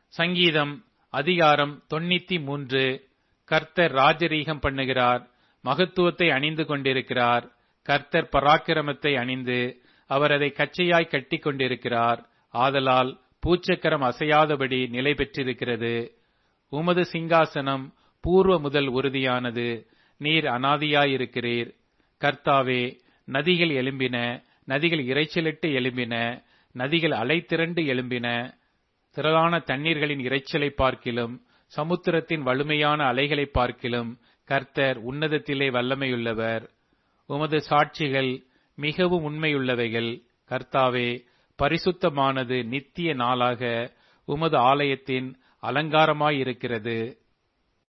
சங்கீதம் அதிகாரம் தொண்ணூத்தி மூன்று கர்த்தர் ராஜரீகம் பண்ணுகிறார் மகத்துவத்தை அணிந்து கொண்டிருக்கிறார் கர்த்தர் பராக்கிரமத்தை அணிந்து அவர் அதை கச்சையாய் கட்டிக் கொண்டிருக்கிறார் ஆதலால் பூச்சக்கரம் அசையாதபடி நிலை பெற்றிருக்கிறது உமது சிங்காசனம் பூர்வ முதல் உறுதியானது நீர் அனாதியாயிருக்கிறீர் கர்த்தாவே நதிகள் எழும்பின நதிகள் இரைச்சலிட்டு எழும்பின நதிகள் அலைத்திரண்டு எழும்பின திரளான தண்ணீர்களின் இரைச்சலை பார்க்கிலும் சமுத்திரத்தின் வலிமையான அலைகளை பார்க்கிலும் கர்த்தர் உன்னதத்திலே வல்லமையுள்ளவர் உமது சாட்சிகள் மிகவும் உண்மையுள்ளவைகள் கர்த்தாவே பரிசுத்தமானது நித்திய நாளாக உமது ஆலயத்தின் அலங்காரமாயிருக்கிறது